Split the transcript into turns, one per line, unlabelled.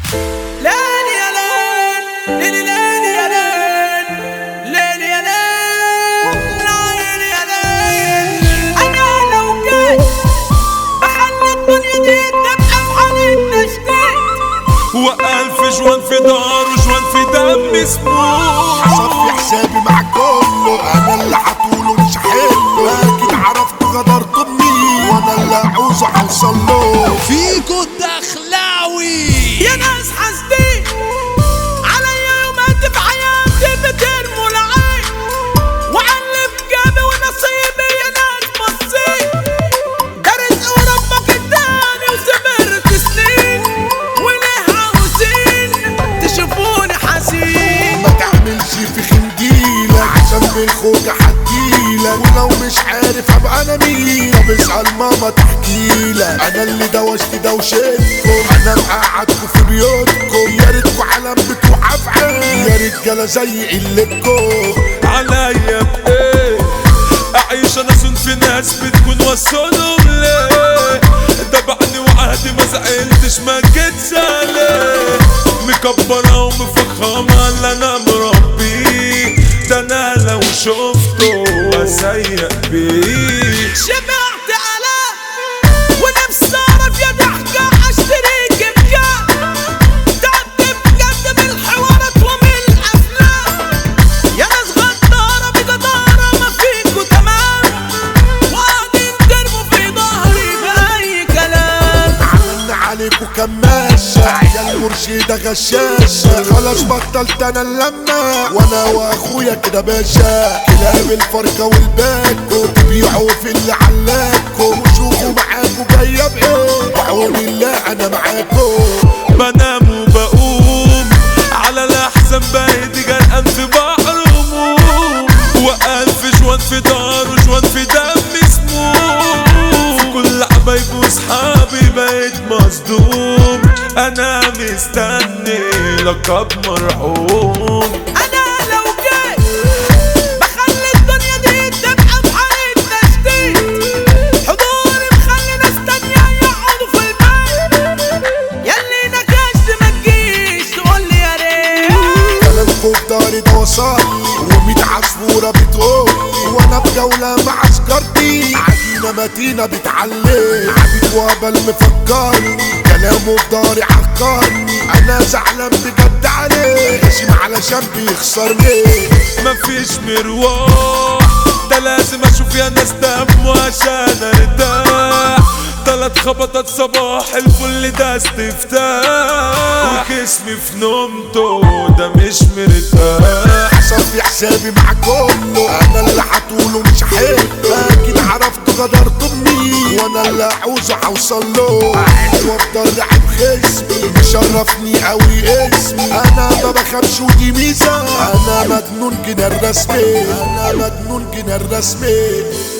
ليل يا ليل ليل ليل يا ليل ليل يا ليل ليل يا ليل انا لو جيت بخلي الدنيا دي تبقى بحال التشتيت
وألف جوان في دار وجوان في دم سموح
صفي حسابي مع كله انا اللي هطوله مش حلو اكيد عرفت غدرت بمين وانا اللي عاوزه هوصل له
فيكو الدخلاوي
يا ناس حاسدين عليا يومات في حياتي بترموا العين وعلي في جيبي ونصيبي يا ناس بصين ده رزق وربك اداني وسبرت سنين وليه عاوزين تشوفوني حزين
ما تعملش في خنديلك عشان بالخوجة هديلك ولو مش عارف ابقى انا مين طب اسأل ماما تحكيلك انا اللي دوشت دوشتكم انا مقعدكم في بيوتكم يا ريتكم علم بتوع افعال يا رجالة زي قلتكم
عليا بايه اعيش انا صنف في ناس بتكون وصلهم ليه دبعني وعهدي ما زعلتش ما جيت زعلان مكبرة ومفخمة اللي انا مربيه ده انا لو شفته اسيق بيه
شبعت آلاف ونفسي أعرف يا ضحكة أشتريك بكام تعبت بجد من الحوارات ومن الأفلام يا ناس غدارة بجدارة ما فيكوا تمام وقاعدين ترموا في ظهري بأي كلام
عملنا عليكم كماشة عيال مرشدة غشاشة خلاص بطلت انا اللمة وانا واخويا كده باشا كلاب الفرقة والباكو تبيعوا في اللي علاكم وشوفوا معاكوا جاية بايه بعون الله انا معاكم
بنام وبقوم على الاحسن بايدي جرقان في بحر هموم والف جوان في دار وجوان في دم سموم في كل حبايبي وصحابي بقيت مصدوم انا مستني لقب مرحوم
أنا لو جيت بخلي الدنيا دي تبقى بحال التشتيت حضوري مخلي ناس تانية يقعدوا في البيت ياللي نكشت ما تجيش تقولي يا ريت
كلامكم في داري ده وصلي وميت عصفورة بتقولي وانا بجولة مع عسكرتي عجينة متينة بتعلم عبيد وهبل مفكرني كلامه في داري عكرني انا زعلان بجد عليه غشيم علشان بيخسرني
مفيش مروح ده لازم اشوف يا ناس دم عشان ارتاح تلات خبطات صباح الفل ده استفتاح وجسمي في نومته ده مش مرتاح
حسب في حسابي مع كله انا اللي هطوله مش حلو اكيد عرفت غدرت بمين وانا اللي عاوزه هوصل له اعيش وافضل لعب خصمي مشرفني قوي اسمي انا ما بخافش ودي ميزه انا مجنون جنان رسمي انا مجنون جنان رسمي